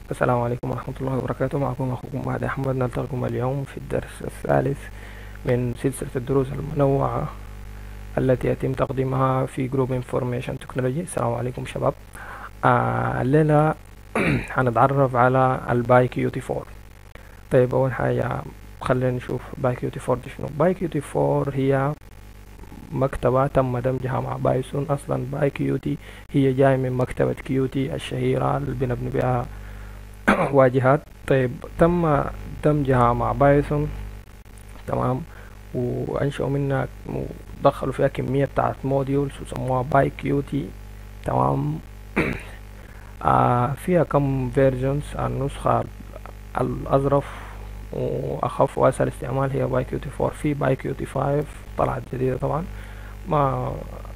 السلام عليكم ورحمة الله وبركاته معكم أخوكم مهدي أحمد نلتقيكم اليوم في الدرس الثالث من سلسلة الدروس المنوعة التي يتم تقديمها في جروب انفورميشن تكنولوجي السلام عليكم شباب آه الليلة هنتعرف على الباي كيوتي فور طيب أول حاجة خلينا نشوف باي كيوتي فور دي شنو باي كيوتي فور هي مكتبة تم دمجها مع بايثون أصلا باي كيوتي هي جاي من مكتبة كيوتي الشهيرة اللي بنبني بها واجهات طيب تم دمجها مع بايثون تمام وأنشأوا منها ودخلوا فيها كمية بتاعت موديولز وسموها باي كيوتي تمام آه فيها كم فيرجنز النسخة الأظرف وأخف وأسهل استعمال هي باي كيوتي فور في باي كيوتي فايف طلعت جديدة طبعا ما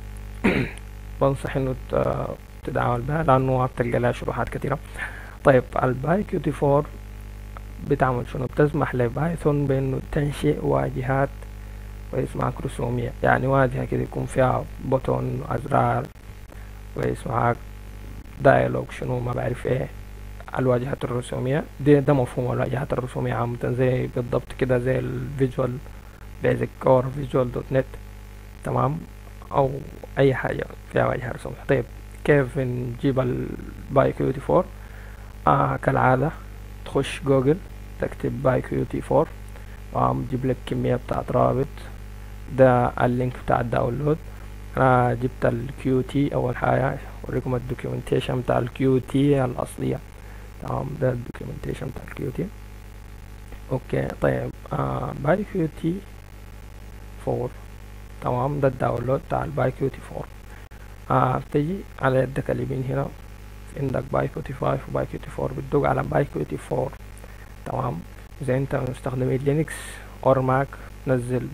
بنصح انه تتعامل بها لانه بتلقى لها شروحات كثيرة طيب الباي كيوتي فور بتعمل شنو بتسمح لبايثون بانه تنشئ واجهات كويس معك رسومية يعني واجهة كده يكون فيها بوتون أزرار كويس معك دايلوج شنو ما بعرف ايه الواجهات الرسومية دي ده مفهوم الواجهات الرسومية عامة زي بالضبط كده زي الفيجوال بيزك كور فيجوال دوت نت تمام او اي حاجة فيها واجهة رسومية طيب كيف نجيب الباي كيوتي فور آه كالعادة تخش جوجل تكتب باي كيوتي فور تمام تجيب لك كمية بتاعت رابط ده اللينك بتاع الداونلود انا جبت الكيو تي اول حاجة اوريكم الدوكيومنتيشن بتاع الكيو تي الاصلية تمام ده الدوكيومنتيشن بتاع الكيو تي اوكي طيب آه باي كيو تي فور تمام ده الداونلود بتاع الباي كيو تي فور آه بتجي على يدك اليمين هنا عندك باي كيو تي فايف وباي كيو تي فور بتدوق على باي كيو تي فور تمام اذا انت مستخدمين لينكس اور ماك نزل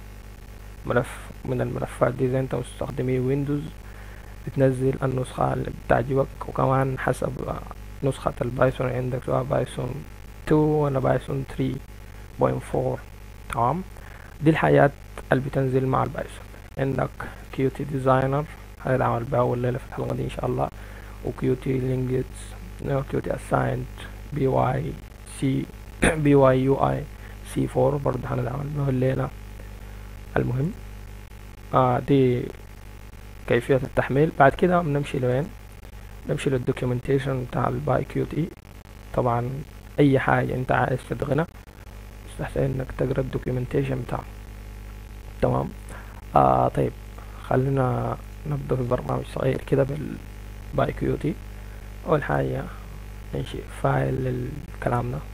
ملف من الملفات دي اذا انت مستخدمي ويندوز بتنزل النسخة اللي بتعجبك وكمان حسب نسخة البايثون عندك سواء بايثون 2 ولا بايثون 3.4 تمام دي الحاجات اللي بتنزل مع البايثون عندك كيوتي ديزاينر هنتعامل بها أول ليلة في الحلقة دي إن شاء الله وكيوتي لينجتس كيوتي اساينت بي واي سي بي واي يو اي سي 4 برضه هنتعامل بها الليلة المهم آه دي كيفية التحميل بعد كده بنمشي لوين نمشي للدوكيومنتيشن بتاع الباي كيو تي طبعا اي حاجة انت عايز تدغنها مستحسن انك تقرا الدوكيومنتيشن بتاعه تمام آه طيب خلينا نبدأ في برنامج صغير كده بالباي كيو تي اول حاجة ننشئ فايل للكلام ده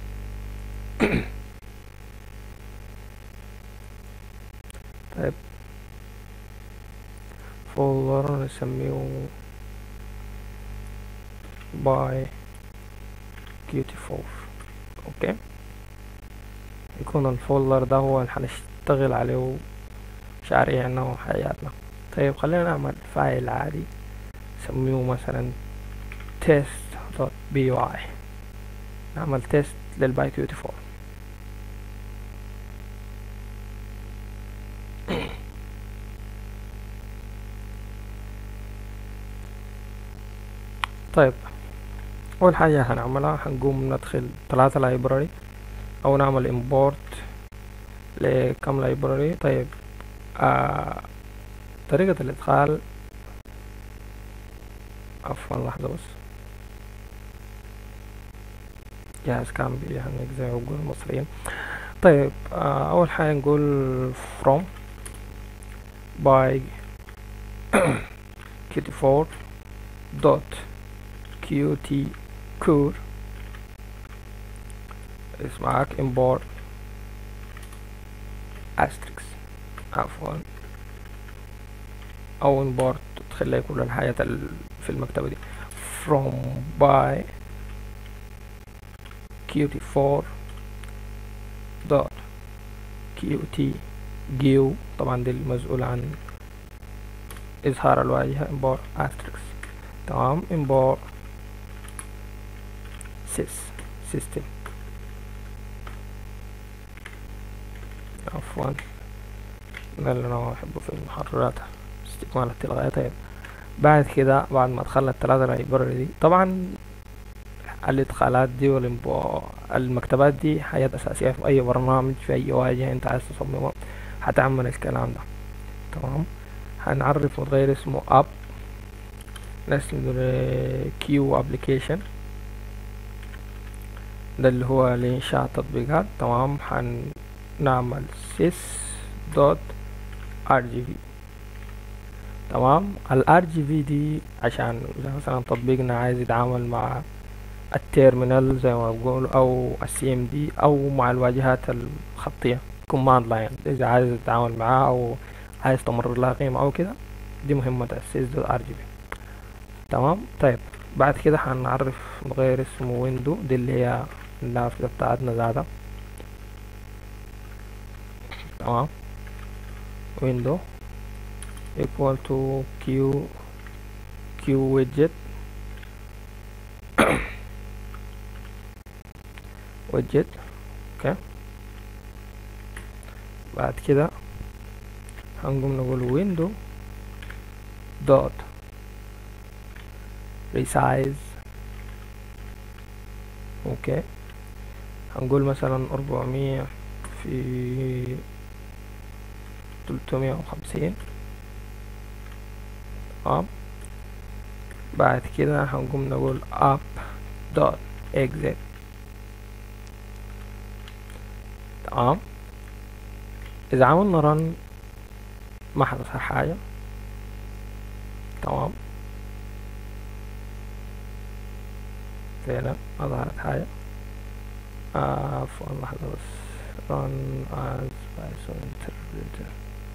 طيب فولدر نسميه باي كيوتي فور اوكي يكون الفولدر ده هو اللي هنشتغل عليه مشاريعنا وحياتنا طيب خلينا نعمل فايل عادي نسميه مثلا تيست دوت بي واي نعمل تيست للباي كيوتي فور طيب اول حاجة هنعملها هنقوم ندخل ثلاثة لايبراري او نعمل import لكم لايبراري طيب آه طريقة الادخال عفوا لحظة بس جهاز كان بيهنج زي ما بيقولوا المصريين طيب آه اول حاجة نقول from by qt4 dot qt core اسمعك import asterisk عفوا او import تدخل لي كل الحاجات في المكتبة دي from by qt4 dot qt جيو طبعا دي المسؤول عن إظهار الواجهة import asterisk تمام import sys system عفوا ده اللي انا بحبه في المحررات استكمال التلغاء طيب بعد كده بعد ما دخلنا الثلاثة لايبراري دي طبعا الادخالات دي والانبو... المكتبات دي حاجات اساسية في اي برنامج في اي واجهة انت عايز تصممها هتعمل الكلام ده تمام هنعرف متغير اسمه اب نسمي كيو ابلكيشن ده اللي هو لإنشاء تطبيقات تمام هنعمل sys دوت rgb تمام ال rgb دي عشان إذا مثلا تطبيقنا عايز يتعامل مع التيرمينال زي ما بقول أو السي ام دي أو مع الواجهات الخطية كوماند لاين إذا عايز تتعامل معاه أو عايز تمرر لها قيمة أو كده دي مهمة السيس دوت rgb تمام طيب بعد كده هنعرف متغير اسمه ويندو دي اللي هي النافذة بتاعتنا ذاتها تمام window equal to q q widget widget اوكي بعد كده هنقوم نقول window dot resize اوكي هنقول مثلا أربعمية في تلتمية وخمسين تمام بعد كده هنقوم نقول up dot exit تمام إذا عملنا run ما حتصير حاجة تمام فعلا ما ظهرت حاجة آه عفوا لحظة بس run as Python interpreter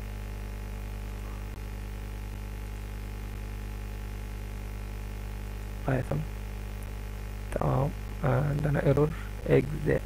بايثون تمام عندنا ايرور exit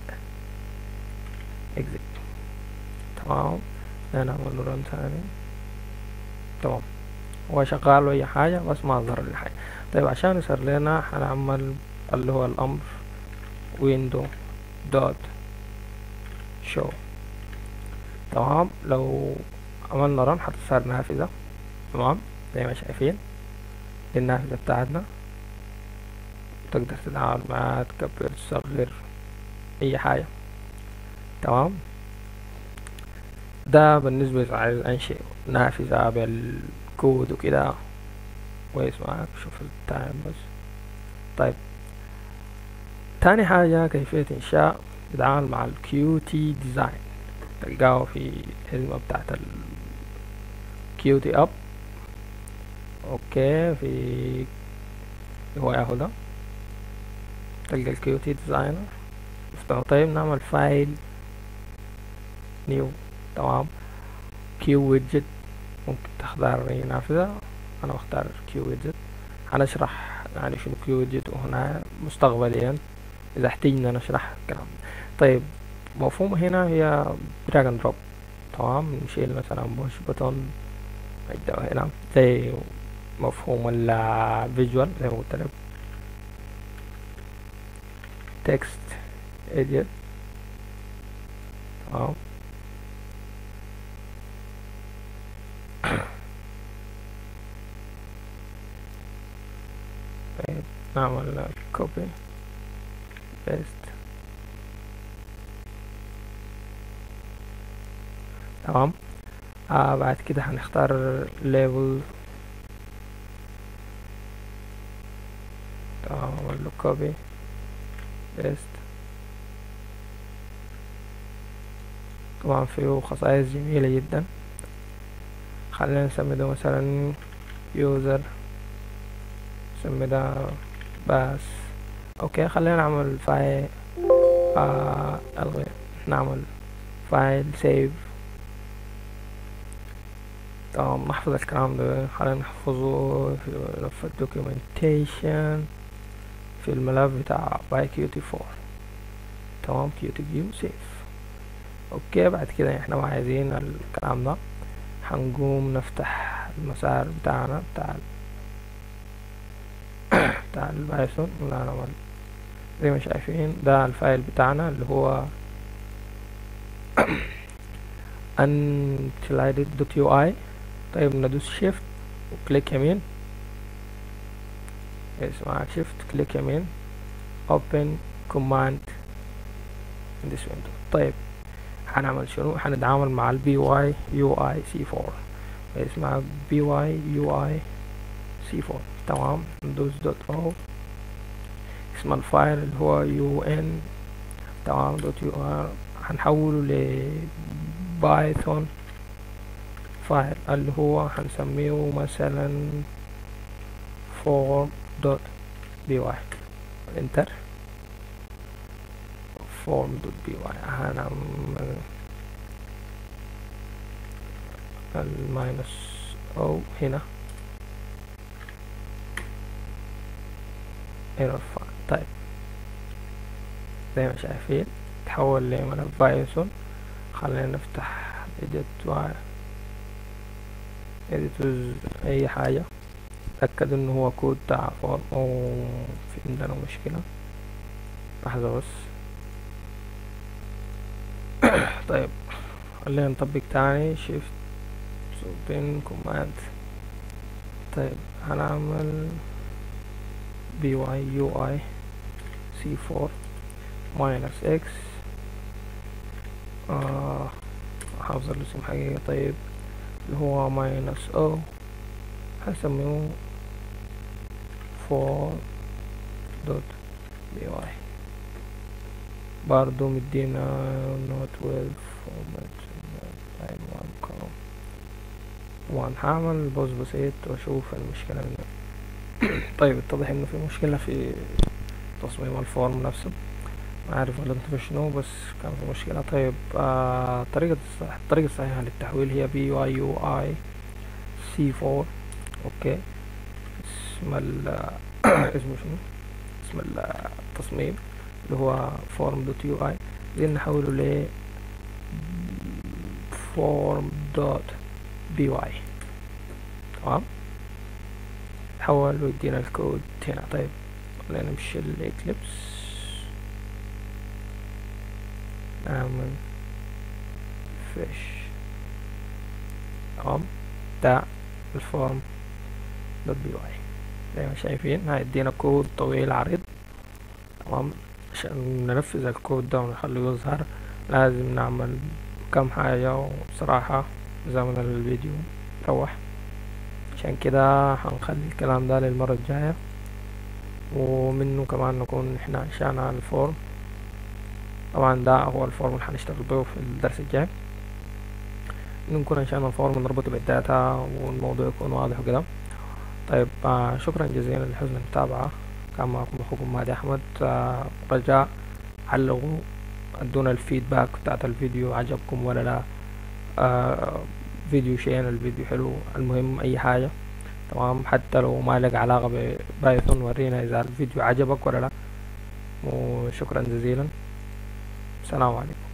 exit تمام نعمل له رن تاني تمام هو شغال واي حاجة بس ما ظهر لي حاجة طيب عشان يصير لنا هنعمل اللي هو الامر window dot show تمام لو عملنا رن هتظهر نافذة تمام زي ما شايفين دي النافذة بتاعتنا تقدر تتعامل معاها تكبر تصغر اي حاجة تمام ده بالنسبة إذا عايز انشئ نافذة بالكود وكده كويس معاك شوف التايم بس طيب تاني حاجة كيفية انشاء بتعامل مع ال Qt design تلقاه في الخدمة بتاعت ال Qt up اوكي في هو ياهو ده تلقى ال Qt designer نفتحه طيب نعمل فايل نيو تمام كيو ويدجت ممكن تختار اي نافذة انا بختار كيو ويدجت هنشرح يعني شنو كيو ويدجت وهنا مستقبليا اذا احتجنا نشرح الكلام طيب مفهوم هنا هي دراج اند دروب تمام نشيل مثلا بوش بوتون هنا زي مفهوم الفيجوال زي ما قلت لك تكست edit تمام طيب نعمل copy paste تمام آه بعد كده هنختار label تمام اعمل له copy paste طبعا فيه خصائص جميلة جدا خلينا نسمي ده مثلا يوزر نسمي ده بس اوكي خلينا نعمل فايل آه الغي نعمل فايل سيف تمام نحفظ الكلام ده خلينا نحفظه في ملف الدوكيومنتيشن في الملف بتاع باي كيوتي فور تمام كيوتي فيو سيف اوكي بعد كده احنا ما عايزين الكلام ده هنقوم نفتح المسار بتاعنا بتاع بتاع البايثون ولا نعمل زي ما شايفين ده الفايل بتاعنا اللي هو untitled.ui طيب ندوس شيفت وكليك يمين اسمع شيفت كليك يمين open command in this window طيب هنعمل شنو هنتعامل مع البي واي يو اي سي 4 اسمها بي واي يو اي سي 4 تمام ندوس دوت او اسم الفايل اللي هو يو ان تمام دوت يو ار هنحوله ل بايثون فايل اللي هو هنسميه مثلا form دوت بي واي انتر form دوت بي واي هنعمل الماينس او هنا error file طيب زي ما شايفين تحول لملف بايثون خلينا نفتح edit و edit اي حاجة تأكد انه هو كود بتاع فورم او في عندنا مشكلة لحظة بس طيب خلينا نطبق تاني shift open command طيب هنعمل بي واي يو اي سي فور ماينس اكس حافظ الاسم حقيقي طيب اللي هو ماينس او هسميه فور دوت بي واي برضو مدينا نوت ويل فورمات تايم وان كوم وان هعمل بوز بسيط واشوف المشكلة منه طيب اتضح انه في مشكلة في تصميم الفورم نفسه ما اعرف ولا انتبه شنو بس كان في مشكلة طيب آه طريقة الصح... الطريقة الصحيحة للتحويل هي بي واي يو اي سي فور اوكي اسم ال اسمه شنو اسم التصميم اللي هو فورم دوت يو اي بعدين نحوله ل فورم دوت بي واي تمام تحول ويدينا الكود هنا طيب خلينا نمشي الاكليبس نعمل فيش تمام ده الفورم دوت بي واي زي ما شايفين هيدينا كود طويل عريض تمام عشان ننفذ الكود ده ونخليه يظهر لازم نعمل كم حاجة وبصراحة زمن الفيديو روح عشان كده هنخلي الكلام ده للمرة الجاية ومنه كمان نكون احنا انشأنا الفورم طبعا ده هو الفورم اللي هنشتغل به في الدرس الجاي نكون انشأنا الفورم ونربطه بالداتا والموضوع يكون واضح وكده طيب آه شكرا جزيلا لحسن المتابعة كان معكم اخوكم مهدي احمد آه رجاء علقوا ادونا الفيدباك بتاعت الفيديو عجبكم ولا لا آه فيديو شين الفيديو حلو المهم اي حاجة تمام حتى لو ما لك علاقة ببايثون ورينا اذا الفيديو عجبك ولا لا وشكرا جزيلا السلام عليكم